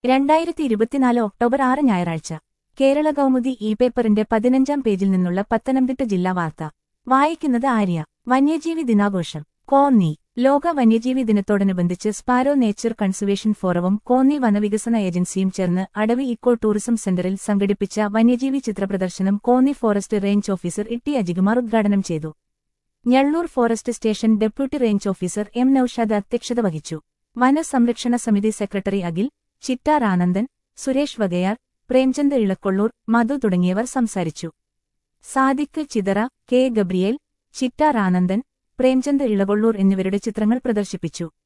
രണ്ടായിരത്തി ഇരുപത്തിനാല് ഒക്ടോബർ ആറ് ഞായറാഴ്ച കേരള കൗമുദി ഇ പേപ്പറിന്റെ പതിനഞ്ചാം പേജിൽ നിന്നുള്ള പത്തനംതിട്ട ജില്ലാ വാർത്ത വായിക്കുന്നത് ആര്യ വന്യജീവി ദിനാഘോഷം കോന്നി ലോക വന്യജീവി ദിനത്തോടനുബന്ധിച്ച് സ്പാരോ നേച്ചർ കൺസർവേഷൻ ഫോറവും കോന്നി വനവികസന ഏജൻസിയും ചേർന്ന് അടവി ഇക്കോ ടൂറിസം സെന്ററിൽ സംഘടിപ്പിച്ച വന്യജീവി ചിത്രപ്രദർശനം Konni forest range officer Itti Ajikumar ഉദ്ഘാടനം ചെയ്തു Njallur forest station deputy range officer M Naushad അധ്യക്ഷത വഹിച്ചു വനസംരക്ഷണ സമിതി സെക്രട്ടറി അഖിൽ ചിറ്റാർ ആനന്ദൻ സുരേഷ് വകയാർ പ്രേംചന്ദ് ഇളക്കൊള്ളൂർ മധു തുടങ്ങിയവർ സംസാരിച്ചു സാദിഖ് ചിതറ കെ ഗബ്രിയേൽ ചിറ്റാർ ആനന്ദൻ പ്രേംചന്ദ് ഇളകൊള്ളൂർ എന്നിവരുടെ ചിത്രങ്ങൾ പ്രദർശിപ്പിച്ചു